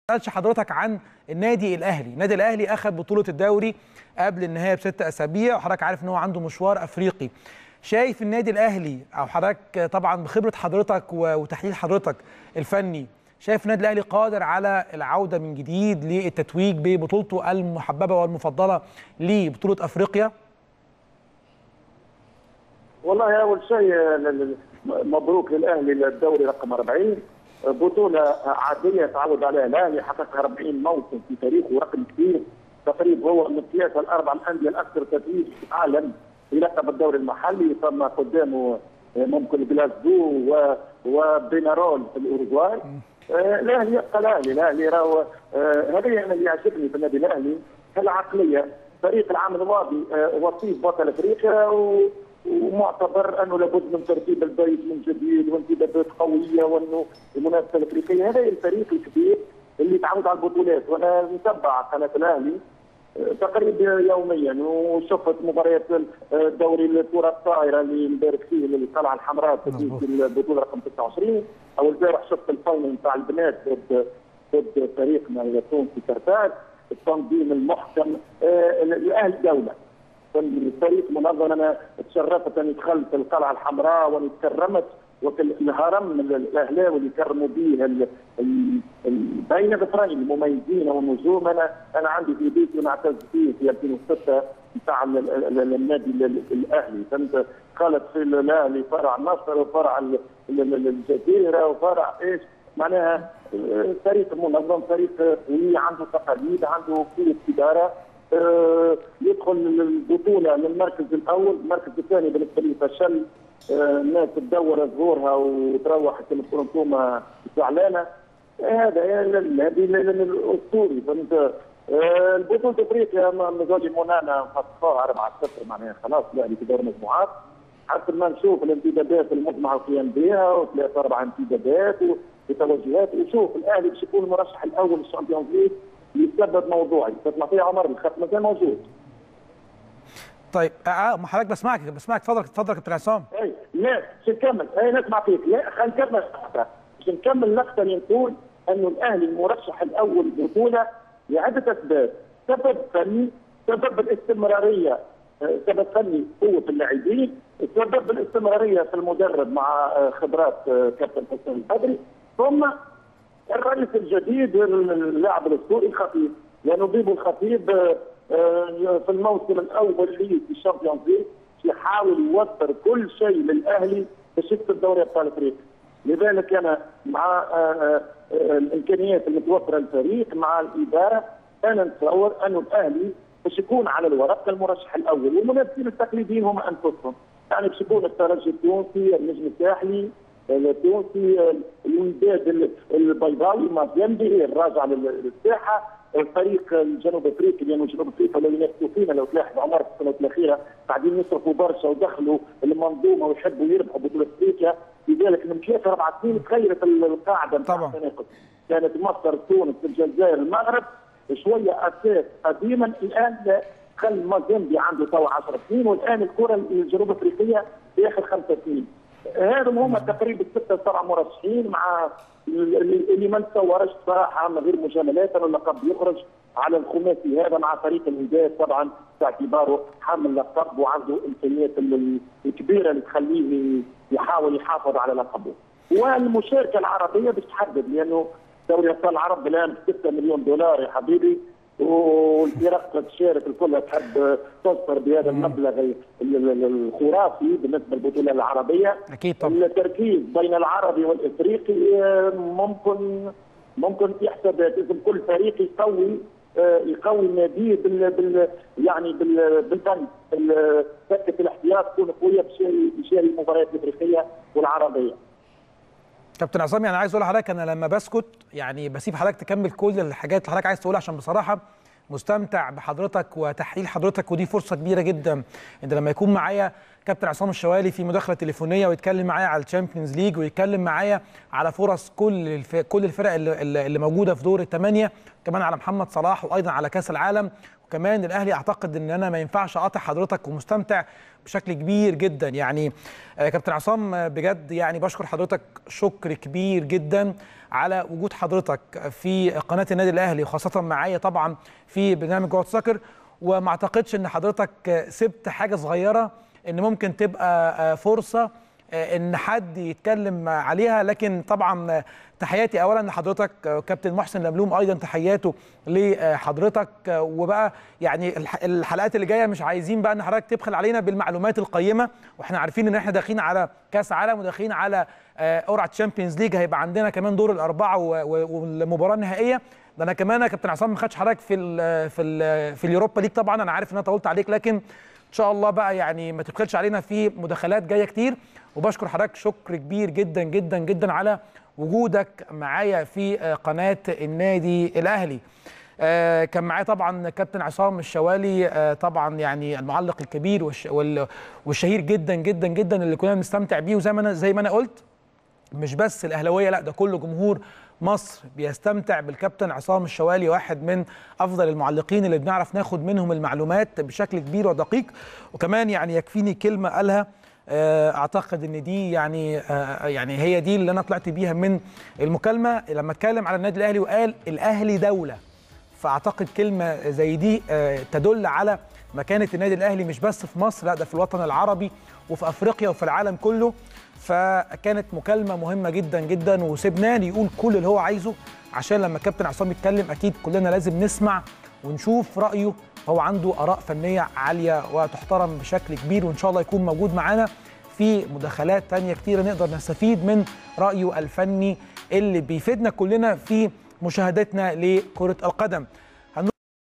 سالش حضرتك عن النادي الاهلي النادي الاهلي اخذ بطوله الدوري قبل النهايه بست اسابيع وحضرتك عارف ان هو عنده مشوار افريقي شايف النادي الاهلي او حضرتك طبعا بخبره حضرتك وتحليل حضرتك الفني شايف النادي الاهلي قادر على العوده من جديد للتتويج ببطولته المحببه والمفضله لبطوله افريقيا والله اول شيء مبروك للاهلي الدوري رقم 40 بطولة عادية تعود عليها الأهلي حقق 40 موسم في تاريخه رقم كبير تقريبا هو من قياس الأربع الأندية الأكثر تتويج في العالم بلقب الدوري المحلي ثم قدامه ممكن جلاسكو وبينارول في الأوروغواي الأهلي يبقى الأهلي الأهلي راهو هذه أنا اللي يعجبني في النادي الأهلي العقلية فريق العام الماضي وصيف بطل افريقيا ومعتبر انه لابد من ترتيب البيت من جديد وانتدابات قويه وانه المنافسه الافريقيه هذا الفريق الكبير اللي تعود على البطولات وانا متابع قناه الاهلي تقريبا يوميا وشفت مباريات دوري الكره الطائره اللي مبارك فيه القلعه الحمراء في البطوله رقم 29 او البارح شفت الفاينل نتاع البنات ضد ضد فريقنا التونسي كرتاج التنظيم المحكم آه الاهلي دوله الفريق منظم انا تشرفت اني دخلت القلعه الحمراء واني تكرمت الهرم الاهلاوي اللي كرموا به بين ظفرين المميزين والنجوم انا انا عندي في بيتي ونعتز فيه في 2006 بتاع النادي الاهلي فهمت قالت في الاهلي فرع النصر وفرع الجزيره وفرع ايش معناها فريق منظم فريق قوي عنده تقاليد عنده قوه اداره آه يدخل البطوله للمركز الاول، المركز الثاني بالنسبه لي فشل آه الناس تدور ظهورها وتروح كما تكونوا انتم زعلانه هذا هذه الاسطوري فهمت آه البطوله افريقيا مزاجي منانا خطفوها 4 0 معناها خلاص الاهلي في دور المجموعات حتى ما نشوف الانتدابات المجمع القيام بها وثلاث اربع انتدابات وتوجهات وشوف الاهلي باش يكون المرشح الاول للشامبيونز ليج لسبب موضوعي فتنطيه عمر الخط مازال موجود طيب اه حضرتك بسمعك بسمعك تفضل تفضل كابتن عصام اي لا باش نكمل اي نسمع فيك لا خلينا نكمل باش نكمل لقطه نقول انه الاهلي المرشح الاول للبطوله لعده اسباب سبب فني سبب الاستمراريه سبب فني قوه اللاعبين سبب الاستمراريه في المدرب مع خبرات كابتن حسين البدري ثم الرئيس الجديد اللاعب الاسطوري الخطيب لانه بيبو الخطيب في الموسم الاول ليه في الشامبيونز ليج يحاول يوفر كل شيء للاهلي باش يكسب دوري ابطال افريقيا لذلك انا مع الامكانيات المتوفره للفريق مع الاداره انا نتصور انه الاهلي باش يكون على الورق المرشح الاول والمنافسين التقليديين هم انفسهم يعني باش يكون الترجي التونسي النجم الساحلي التونسي الوداد البيضاوي مازيمبي الراجع للساحه الفريق الجنوب افريقي لانه جنوب افريقيا لو ينافسوا فينا لو تلاحظوا عمر في السنوات الاخيره قاعدين يصرفوا برشا ودخلوا المنظومه ويحبوا يربحوا بطوله افريقيا لذلك من ثلاث اربع سنين تغيرت القاعده طبعا كانت مصر تونس الجزائر المغرب شويه اساس قديما الان خل مازيمبي عنده توا 10 سنين والان الكره الجنوب افريقيه في اخر خمسة سنين هذا هم تقريبا ستة سبع مرشحين مع اللي ما نتصورش صراحه من غير مجاملات انه اللقب يخرج على الخماسي هذا مع فريق الوداد طبعا باعتباره حامل لقب وعنده الامكانيات الكبيره اللي تخليه يحاول يحافظ على لقبه. والمشاركه العربيه باش تحدد لانه دوري ابطال العرب الان 6 مليون دولار يا حبيبي والفرق تشارك الكل تحب تصفر بهذا المبلغ الخرافي بالنسبه للبطوله العربيه اكيد طبعا التركيز بين العربي والافريقي ممكن ممكن في حسابات لازم كل فريق يقوي يقوي ناديه بال, بال يعني بال بالفن دكه الاحتياط تكون قويه باش يشاري المباريات الافريقيه والعربيه كابتن عصام يعني عايز اقول لحضرتك انا لما بسكت يعني بسيب حضرتك تكمل كل الحاجات اللي حضرتك عايز تقولها عشان بصراحه مستمتع بحضرتك وتحليل حضرتك ودي فرصه كبيره جدا ان لما يكون معايا كابتن عصام الشوالي في مداخله تليفونيه ويتكلم معايا على الشامبيونز ليج ويتكلم معايا على فرص كل الف... كل الفرق اللي, اللي موجوده في دور الثمانيه كمان على محمد صلاح وايضا على كاس العالم وكمان الاهلي اعتقد ان انا ما ينفعش اقاطع حضرتك ومستمتع بشكل كبير جدا يعني آه، كابتن عصام آه، بجد يعني بشكر حضرتك شكر كبير جدا على وجود حضرتك في قناه النادي الاهلي وخاصه معايا طبعا في برنامج جوه سكر وما اعتقدش ان حضرتك آه، سبت حاجه صغيره ان ممكن تبقى آه، فرصه آه، ان حد يتكلم عليها لكن طبعا آه، تحياتي اولا لحضرتك آه، كابتن محسن لملوم ايضا تحياته لحضرتك آه، وبقى يعني الح- الحلقات اللي جايه مش عايزين بقى ان حضرتك تبخل علينا بالمعلومات القيمه واحنا عارفين ان احنا داخلين على كاس عالم وداخلين على آه، قرعه تشامبيونز ليج هيبقى عندنا كمان دور الاربعه و- و- والمباراه النهائيه ده انا كمان يا كابتن عصام ما خدش حضرتك في ال في ال في اليوروبا ليج طبعا انا عارف ان انا طولت عليك لكن ان شاء الله بقى يعني ما تبخلش علينا في مداخلات جايه كتير وبشكر حضرتك شكر كبير جدا جدا جدا على وجودك معايا في آه، قناه النادي الاهلي آه، كان معايا طبعا كابتن عصام الشوالي آه، طبعا يعني المعلق الكبير والش- وال- والشهير جدا جدا جدا اللي كنا بنستمتع بيه وزي ما انا زي ما انا قلت مش بس الاهلاويه لا ده كل جمهور مصر بيستمتع بالكابتن عصام الشوالي واحد من افضل المعلقين اللي بنعرف ناخد منهم المعلومات بشكل كبير ودقيق وكمان يعني يكفيني كلمه قالها آه، اعتقد ان دي يعني آه، يعني هي دي اللي انا طلعت بيها من المكالمه لما اتكلم على النادي الاهلي وقال الاهلي دوله فاعتقد كلمه زي دي آه، تدل على مكانه النادي الاهلي مش بس في مصر لا ده في الوطن العربي وفي افريقيا وفي العالم كله فكانت مكالمه مهمه جدا جدا وسيبناه يقول كل اللي هو عايزه عشان لما الكابتن عصام يتكلم اكيد كلنا لازم نسمع ونشوف رايه هو عنده اراء فنيه عاليه وتحترم بشكل كبير وان شاء الله يكون موجود معانا في مداخلات تانية كتيرة نقدر نستفيد من رأيه الفني اللي بيفيدنا كلنا في مشاهدتنا لكرة القدم